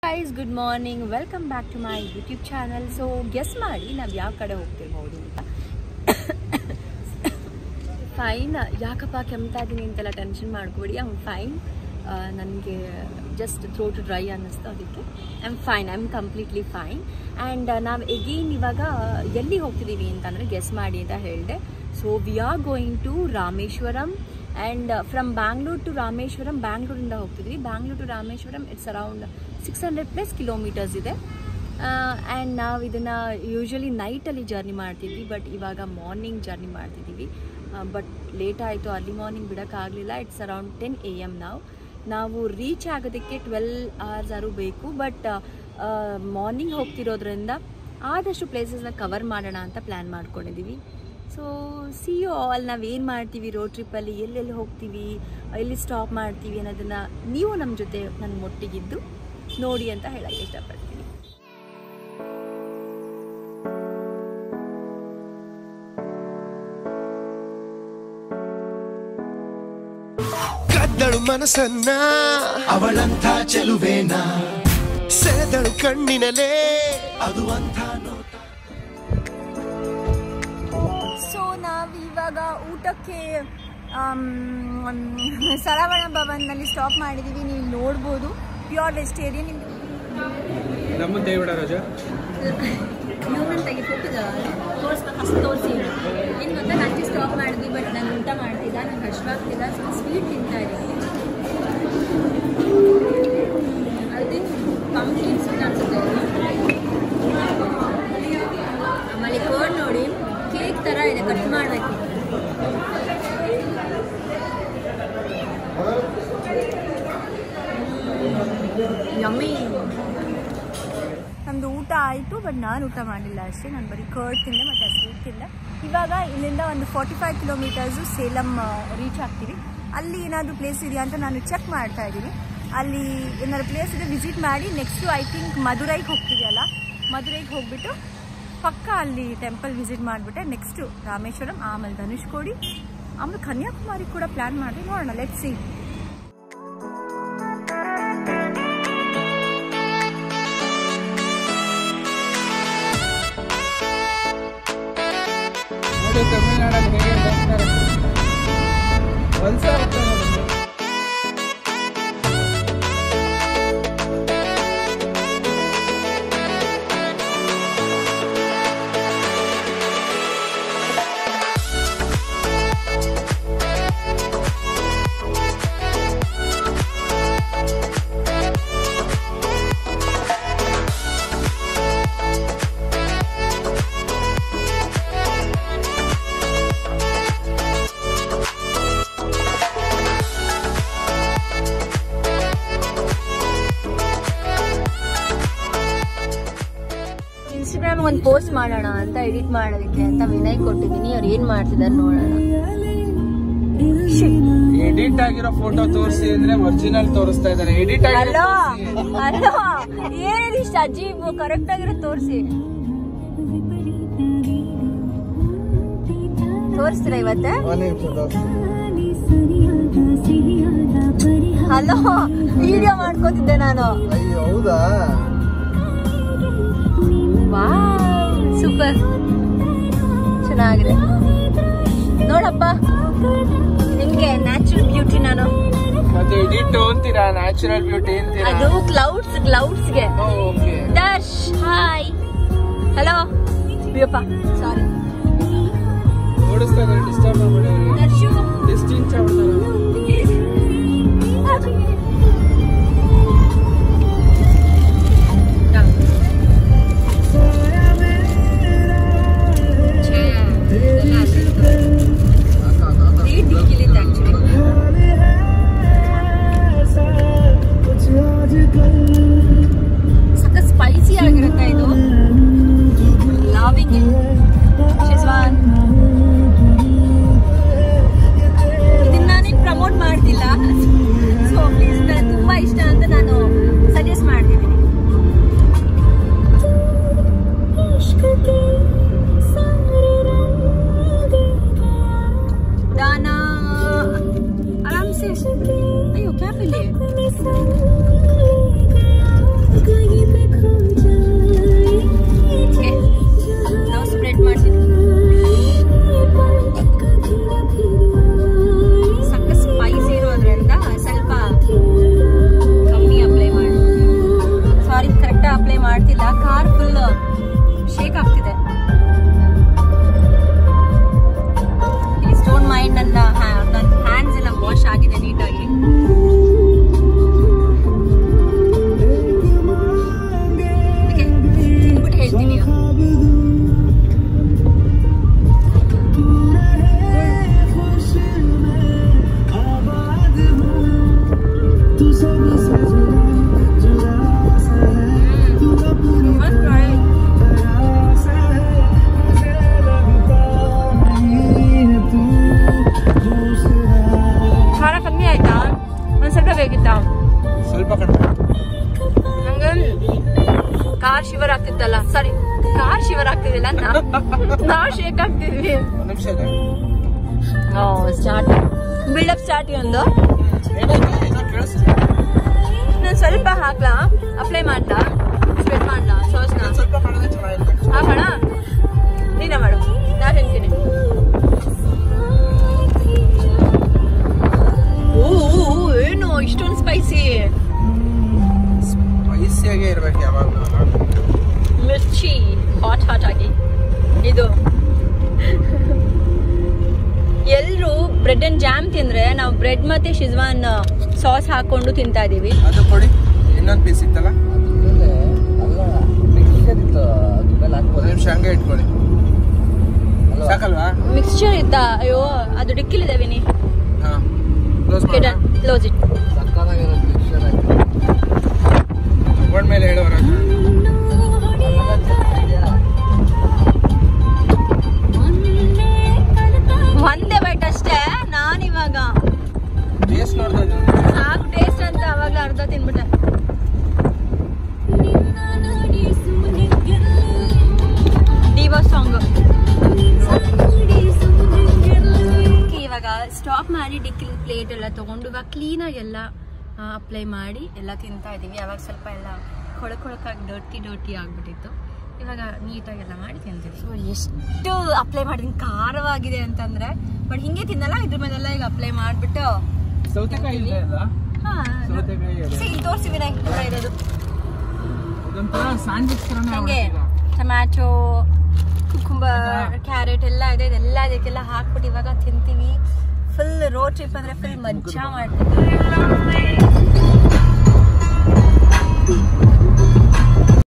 Guys good morning welcome back to my YouTube channel so guess ಮಾಡಿ ನಾವು ಯಾವ ಕಡೆ ಹೋಗ್ತಿರ್ಬೋದು ಅಂತ ಫೈನ್ ಯಾಕಪ್ಪ ಕೆಮ್ತಾ ಇದ್ದೀನಿ ಅಂತೆಲ್ಲ ಟೆನ್ಷನ್ ಮಾಡ್ಕೊಬೇಡಿ ಐ ಆಮ್ ಫೈನ್ ನನಗೆ ಜಸ್ಟ್ ಥ್ರೋಟ್ ಡ್ರೈ ಅನ್ನಿಸ್ತು ಅದಕ್ಕೆ I am fine I am completely fine and ನಾವು ಎಗೇನ್ ಇವಾಗ ಎಲ್ಲಿ ಹೋಗ್ತಿದ್ದೀವಿ ಅಂತಂದರೆ ಗೆಸ್ ಮಾಡಿ ಅಂತ ಹೇಳಿದೆ so we are going to Rameswaram and from Bangalore to Rameswaram ಬ್ಯಾಂಗ್ಳೂರಿಂದ ಹೋಗ್ತಿದ್ವಿ Bangalore to Rameswaram it's around six hundred plus kilometres ಇದೆ ಆ್ಯಂಡ್ ನಾವು ಇದನ್ನು ಯೂಶ್ವಲಿ ನೈಟಲ್ಲಿ ಜರ್ನಿ ಮಾಡ್ತಿದ್ವಿ ಬಟ್ ಇವಾಗ ಮಾರ್ನಿಂಗ್ ಜರ್ನಿ ಮಾಡ್ತಿದ್ದೀವಿ ಬಟ್ ಲೇಟ್ ಆಯಿತು ಅರ್ಲಿ ಮಾರ್ನಿಂಗ್ ಬಿಡೋಕ್ಕಾಗಲಿಲ್ಲ it's around ten A M ನಾವು ನಾವು ರೀಚ್ ಆಗೋದಕ್ಕೆ ಟ್ವೆಲ್ ಅವರ್ಸ್ ಆರು ಬೇಕು ಬಟ್ ಮಾರ್ನಿಂಗ್ ಹೋಗ್ತಿರೋದ್ರಿಂದ ಆದಷ್ಟು ಪ್ಲೇಸಸ್ನ ಕವರ್ ಮಾಡೋಣ ಅಂತ ಪ್ಲ್ಯಾನ್ ಮಾಡ್ಕೊಂಡಿದ್ದೀವಿ ಸೊ ಸಿ ಯು ಆಲ್ ನಾವು ಏನು ಮಾಡ್ತೀವಿ ರೋಡ್ ಟ್ರಿಪ್ಪಲ್ಲಿ ಎಲ್ಲೆಲ್ಲಿ ಹೋಗ್ತೀವಿ ಎಲ್ಲಿ ಸ್ಟಾಪ್ ಮಾಡ್ತೀವಿ ಅನ್ನೋದನ್ನು ನೀವು ನಮ್ಮ ಜೊತೆ ನನ್ನ ಮೊಟ್ಟಿಗಿದ್ದು ನೋಡಿ ಅಂತ ಹೇಳಕ್ಕೆ ಇಷ್ಟಪಡ್ತೀನಿ ಕದ್ದಳು ಮನಸ್ಸನ್ನ ಅವಳಂಥ ಚೆಲುವೇನ ಸೆಳೆದಳು ಕಣ್ಣಿನಲೇ ಅದು ಅಂಥ ನೋಟ ಸೊ ನಾವು ಇವಾಗ ಊಟಕ್ಕೆ ಸರವಣ ಭವನ್ನಲ್ಲಿ ಸ್ಟಾಪ್ ಮಾಡಿದ್ದೀವಿ ನೀವು ನೋಡ್ಬೋದು ಪ್ಯೂರ್ ವೆಜಿಟೇರಿಯನ್ ನಮ್ಮ ದೇವಡ ರಾಜ ಹ್ಯೂಮನ್ ತೆಗಿಬಿಟ್ಟು ತೋರಿಸ್ಬೇಕು ಅಷ್ಟು ತೋರಿಸಿ ಏನು ಗೊತ್ತಾ ನಾನು ಸ್ಟಾಪ್ ಮಾಡಿದ್ವಿ ಬಟ್ ನಾನು ಊಟ ಮಾಡ್ತಿದ್ದ ನಂಗೆ ಹಶ್ವಾಗ್ತಿಲ್ಲ ಸ್ವಲ್ಪ ಸ್ವೀಟ್ ತಿಂತಾ ಇದ್ದೀನಿ ಅದು ಪಂಪ್ಕಿನ್ ಸ್ವೀಟ್ ಅನ್ಸುತ್ತೆ ಇದು. ಆಮೇಲೆ ಕೋಡ್ ನೋಡಿ ಕೇಕ್ ಥರ ಇದೆ ಕಟ್ ಮಾಡಬೇಕು ಯಮ್ಮಿ ನಮ್ಮದು ಊಟ ಆಯಿತು ಬಟ್ ನಾನು ಊಟ ಮಾಡಲಿಲ್ಲ ಅಷ್ಟೇ ನಾನು ಬರೀ ಕರ್ಡ್ ತಿಂದೆ ಮತ್ತು ಸ್ವೀಟ್ ತಿಂದೆ ಇವಾಗ ಇಲ್ಲಿಂದ ಒಂದು forty five kilometres Salem reach ಆಗ್ತೀವಿ ಅಲ್ಲಿ ಏನಾದರೂ ಪ್ಲೇಸ್ ಇದೆಯಾ ಅಂತ ನಾನು ಚೆಕ್ ಮಾಡ್ತಾ ಇದ್ದೀನಿ ಅಲ್ಲಿ ಏನಾದ್ರು ಪ್ಲೇಸ್ ಇದೆ ವಿಸಿಟ್ ಮಾಡಿ ನೆಕ್ಸ್ಟು ಐ ಥಿಂಕ್ ಮಧುರೈಗೆ ಹೋಗ್ತೀವಲ್ಲ ಮಧುರೈಗೆ ಹೋಗ್ಬಿಟ್ಟು ಪಕ್ಕ ಅಲ್ಲಿ ಟೆಂಪಲ್ ವಿಸಿಟ್ ಮಾಡಿಬಿಟ್ಟೆ ನೆಕ್ಸ್ಟು ರಾಮೇಶ್ವರಂ ಆಮೇಲೆ ಧನುಷ್ಕೋಡಿ ಆಮೇಲೆ ಕನ್ಯಾಕುಮಾರಿ ಕೂಡ ಪ್ಲ್ಯಾನ್ ಮಾಡಿ ನೋಡೋಣ ಲೆಟ್ ಸಿ ನೋಡಿ ತಮಿಳ್ನಾಡಲ್ಲಿ ಹೇಗೆ ಬರ್ತಾರೆ ವಲಸ ಆಗ್ತಾರೆ ನೋಡಿ. ಇನ್ಸ್ಟಾಗ್ರಾಮ್ ಒಂದು ಪೋಸ್ಟ್ ಮಾಡೋಣ ಅಂತ ಎಡಿಟ್ ಮಾಡೋದಕ್ಕೆ ಅಂತ ವಿನಯ್ ಕೊಟ್ಟಿದ್ದೀನಿ ಅವ್ರು ಏನ್ ಮಾಡ್ತಿದಾರೆ ನೋಡೋಣ ಎಡಿಟ್ ಆಗಿರೋ ಫೋಟೋ ತೋರಿಸಿ ಅಂದ್ರೆ ಒರಿಜಿನಲ್ ತೋರಿಸ್ತಾ ಇದ್ದಾರೆ ಎಡಿಟ್ ಅಲ್ಲೋ ಆಗಿರೋ ಅಲ್ಲೋ ಏನಿದೆ ಇಷ್ಟ ಅಜೀಬ್ ಕರೆಕ್ಟ್ ಆಗಿರೋ ತೋರಿಸಿ ತೋರಿಸ್ತೀರಾ ಇವತ್ತೆ ಹಲೋ ವಿಡಿಯೋ ಮಾಡ್ಕೋತಿದ್ದೆ ನಾನು ಹೌದಾ ವಾ ಸೂಪರ್ ಚೆನ್ನಾಗಿದೆ ನೋಡಪ್ಪ ನಿಮ್ಗೆ ನ್ಯಾಚುರಲ್ ಬ್ಯೂಟಿ ನಾನು ಮತ್ತೆ ಎಡಿಟ್ ಅಂತೀರಾ ನ್ಯಾಚುರಲ್ ಬ್ಯೂಟಿ ಅಂತೀರಾ ಅದು ಕ್ಲೌಡ್ಸ್ ಕ್ಲೌಡ್ಸ್ಗೆ okay Darsh hi hello Ayyappa sorry ಓಡಿಸ್ತಾ ಇದ್ದಾರೆ ಡಿಸ್ಟರ್ಬ್ ಮಾಡ್ಬೇಡಿ ದರ್ಶು ಡಿಸ್ಟೆನ್ಸ್ ಆಗ್ಬಿಡ್ತಾರೆ ಸಕ್ಕ ಸ್ಪೈಸಿ ಆಗಿರುತ್ತೆ ಇದು ಲಾವಿಂಗ್ ಶೆಜ್ವಾನ್ ಇದನ್ನ ನೀನ್ ಪ್ರಮೋಟ್ ಕಾರ್ ಶಿವರ್ ಆಗ್ತಿತ್ತಲ್ಲ ಸಾರಿ ಕಾರ್ ಶಿವರ್ ಆಗ್ತಿದಿಲ್ಲ ನಾವ್ ಶೇಕ್ ಆಗ್ತಿದ್ವಿ ಒಂದ್ ನಿಮಿಷ ಇದೆ ಸ್ಟಾರ್ಟ್ ಬಿಲ್ಡಪ್ ಸ್ಟಾರ್ಟ್ ಒಂದು ಏನಾಯ್ತು ಏನೋ ಕೇಳಿಸ್ತಿದೆ ನಾನು ಸ್ವಲ್ಪ ಹಾಕ್ಲಾ ಅಪ್ಲೈ ಮಾಡ್ಲಾ ಸ್ಪ್ರೆಡ್ ಮಾಡ್ಲಾ ಸಾಸ್ನ ಇನ್ನೊಂದ್ ಸ್ವಲ್ಪ ಮಾಡಿದ್ರೆ ಚೆನ್ನಾಗಿರುತ್ತೆ ಹಾಕೋಣ ನೀನೇ ಮಾಡು ನಾ ತಿಂತೀನಿ ಓ ಓ, ಓ, ಏನು ಇಷ್ಟೊಂದು ಸ್ಪೈಸಿ ಸ್ಪೈಸಿಯಾಗೇ ಇರ್ಬೇಕು ಯಾವಾಗಲೂ ಮಿರ್ಚಿ ಹಾಟ್ ಹಾಟ್ ಆಗಿ ಇದು ಎಲ್ಲರೂ ಬ್ರೆಡ್ ಅಂಡ್ ಜಾಮ್ ತಿಂದ್ರೆ ನಾವು ಬ್ರೆಡ್ ಮತ್ತೆ ಶಿಜ್ವಾನ್ ಸಾಸ್ ಹಾಕೊಂಡು ತಿಂತಾ ಇದೀವಿ ಅದು ಕೊಡಿ ಇನ್ನೊಂದ್ ಪೀಸ್ ಇತ್ತಲ್ಲ ಒಂದ್ ನಿಮಿಷ ಹಂಗೆ ಇಟ್ಕೊಳ್ಳಿ ಸಾಕಲ್ವಾ ಮಿಕ್ಸ್ಚರ್ ಇತ್ತಾ ಅಯ್ಯೋ ಅದು ಡಿಕ್ಕಿಲಿದೆ ವಿನಿ ಹಾ ಕ್ಲೋಸ್ ಮಾಡಿ ಕ್ಲೋಸ್ ಇಟ್ ತಗೊಂಡ್ಮೇಲೆ ಹೇಳೋರ ಒಂದೇ ಬೈಟ್ ಅಷ್ಟೇ ನಾನು ಇವಾಗ ಟೇಸ್ಟ್ ನೋಡ್ತಾ ಇದ್ದೀನಿ ಸಾಕು ಟೇಸ್ಟ್ ಅಂತ ಅವಾಗ್ಲೇ ಅರ್ಧ ತಿನ್ಬಿಟ್ಟೆ ಡಿವೋ ಸಾಂಗ್ ಇವಾಗ ಸ್ಟಾಪ್ ಮಾಡಿ ಡಿಕ್ಕಿ ಪ್ಲೇಟ್ ಎಲ್ಲ ತಗೊಂಡು ಇವಾಗ ಕ್ಲೀನಾಗಿ ಎಲ್ಲ ಅಪ್ಲೈ ಮಾಡಿ ಎಲ್ಲ ತಿಂತಾ ಇದೀವಿ ಅವಾಗ ಸ್ವಲ್ಪ ಎಲ್ಲ ಕೊಳಕ್ ಕೊಳಕಾಗಿ ಡರ್ಟಿ ಡರ್ಟಿ ಆಗ್ಬಿಟ್ಟಿತ್ತು ಇವಾಗ ನೀಟಾಗಿ ಎಲ್ಲ ಮಾಡಿ ತಿಂತೀವಿ ಸೊ ಎಷ್ಟು ಅಪ್ಲೈ ಮಾಡಿದೀನಿ ಖಾರವಾಗಿದೆ ಅಂತಂದ್ರೆ ಬಟ್ ಹಿಂಗೆ ತಿನ್ನಲ್ಲ ಇದ್ರ ಮೇಲೆಲ್ಲ ಈಗ ಅಪ್ಲೈ ಮಾಡಿಬಿಟ್ಟು ಸೌತೆಕಾಯಿ ಇದೆ ಅಲ್ಲ ಹಾ ಸೌತೆಕಾಯಿ ಇದೆ ಇಲ್ಲಿ ತೋರಿಸಿ ವಿನಯ್ ದೂರ ಇರೋದು ಇದೊಂಥರ ಸ್ಯಾಂಡ್ವಿಚ್ ತರನೇ ಹಂಗೆ ಆಗ್ಬಿಟ್ಟಿದೆ. ಟೊಮ್ಯಾಟೊ ಕುಕುಂಬರ್ ಕ್ಯಾರೆಟ್ ಎಲ್ಲ ಇದೆ ಇದೆಲ್ಲ ಅದಕ್ಕೆಲ್ಲ ಹಾಕ್ಬಿಟ್ಟು ಇವಾಗ ತಿಂತೀವಿ ಫುಲ್ ರೋಡ್ ಟ್ರಿಪ್ ಅಂದ್ರೆ ಫುಲ್ ಮಜಾ ಮಾಡ್ತೀವಿ